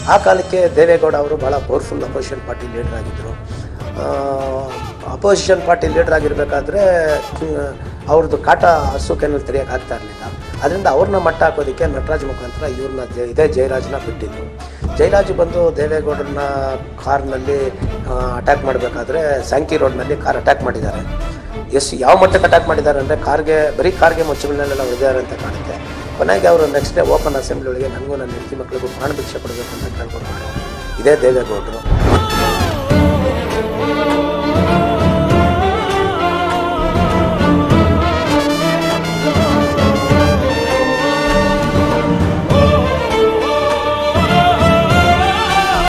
ಆ ಕಾಲಕ್ಕೆ ದೇವೇಗೌಡ ಅವರು ಭಾಳ ಪವರ್ಫುಲ್ ಅಪೋಸಿಷನ್ ಪಾರ್ಟಿ ಲೀಡರ್ ಆಗಿದ್ದರು ಅಪೋಸಿಷನ್ ಪಾರ್ಟಿ ಲೀಡರ್ ಆಗಿರಬೇಕಾದ್ರೆ ಅವ್ರದ್ದು ಕಾಟ ಹಸು ಕೆನಲ್ಲಿ ತೆರೆಯೋಕೆ ಆಗ್ತಾ ಇರಲಿಲ್ಲ ಅದರಿಂದ ಅವ್ರನ್ನ ಮಟ್ಟ ಹಾಕೋದಕ್ಕೆ ನಟರಾಜ್ ಮುಖಾಂತರ ಇವ್ರನ್ನ ಜ ಇದೇ ಜಯರಾಜ್ನ ಬಿಟ್ಟಿದ್ರು ಜಯರಾಜ್ ಬಂದು ದೇವೇಗೌಡರನ್ನ ಕಾರ್ನಲ್ಲಿ ಅಟ್ಯಾಕ್ ಮಾಡಬೇಕಾದ್ರೆ ಸ್ಯಾಂಕಿ ರೋಡ್ನಲ್ಲಿ ಕಾರ್ ಅಟ್ಯಾಕ್ ಮಾಡಿದ್ದಾರೆ ಎಷ್ಟು ಯಾವ ಮಟ್ಟಕ್ಕೆ ಅಟ್ಯಾಕ್ ಮಾಡಿದ್ದಾರೆ ಅಂದರೆ ಕಾರ್ಗೆ ಬರೀ ಕಾರ್ಗೆ ಮುಚ್ಚುಗಳನ್ನೆಲ್ಲ ಹೊಡೆದಿದ್ದಾರೆ ಅಂತ ಕಾಣುತ್ತೆ ಕೊನೆಗೆ ಅವರು ನೆಕ್ಸ್ಟ್ ಡೇ ಓಪನ್ ಅಸೆಂಬ್ಲಿ ಒಳಗೆ ನನಗೂ ನನ್ನ ಹೆಂಡತಿ ಮಕ್ಕಳಿಗೂ ಪ್ರಾಣ ಭಿಕ್ಷೆ ಕೊಡಬೇಕು ಅಂತ ಕೇಳ್ಕೊಂಡು ಇದೇ ದೇವೇಗೌಡರು